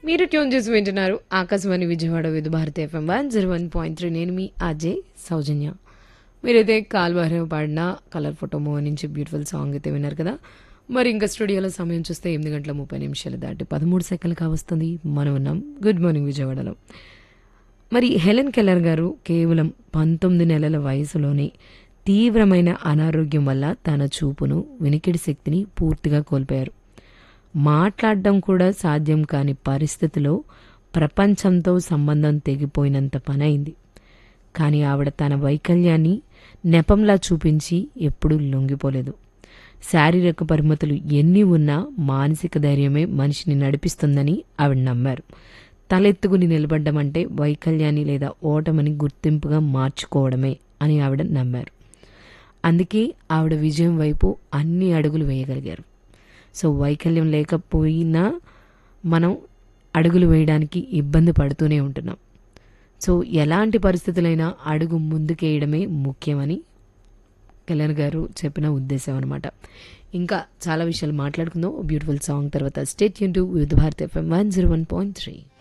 మీరు ట్యూన్ చేసి వింటున్నారు Akashvani Vijayawada Vividh Bharati FM one zero one point three నేను మీ అజయ్ సౌజన్య మీరైతే కాల్వాహ్యం పాడిన కలర్ ఫోటో మూవీ నుంచి బ్యూటిఫుల్ సాంగ్ అయితే విన్నారు కదా మరి ఇంకా స్టూడియోలో సమయం చూస్తే ఎనిమిది గంటల ముప్పై నిమిషాలు దాటి పదమూడు సెకండ్లు కావస్తుంది మనం ఉన్నాం గుడ్ మార్నింగ్ విజయవాడలో మరి హెలెన్ కెల్లర్ గారు కేవలం పంతొమ్మిది నెలల వయసులోనే తీవ్రమైన అనారోగ్యం వల్ల తన చూపును వినికిడి శక్తిని పూర్తిగా కోల్పోయారు మాట్లాడడం కూడా సాధ్యం కాని పరిస్థితిలో ప్రపంచంతో సంబంధం తెగిపోయినంత పనైంది కానీ ఆవిడ తన వైకల్యాన్ని నెపంలా చూపించి ఎప్పుడూ లొంగిపోలేదు శారీరక పరిమితులు ఎన్ని ఉన్నా మానసిక ధైర్యమే మనిషిని నడిపిస్తుందని ఆవిడ నమ్మారు తలెత్తుకుని నిలబడ్డం అంటే వైకల్యాన్ని లేదా ఓటమని గుర్తింపుగా మార్చుకోవడమే అని ఆవిడ నమ్మారు అందుకే ఆవిడ విజయం వైపు అన్ని అడుగులు వేయగలిగారు సో వైకల్యం లేకపోయినా మనం అడుగులు వేయడానికి ఇబ్బంది పడుతూనే ఉంటున్నాం సో ఎలాంటి పరిస్థితులైనా అడుగు ముందుకేయడమే ముఖ్యమని కళ్యాణ్ గారు చెప్పిన ఉద్దేశం అనమాట ఇంకా చాలా విషయాలు మాట్లాడుకుందాం బ్యూటిఫుల్ సాంగ్ తర్వాత స్టేట్ యూన్ to with Bharat FM one zero one point three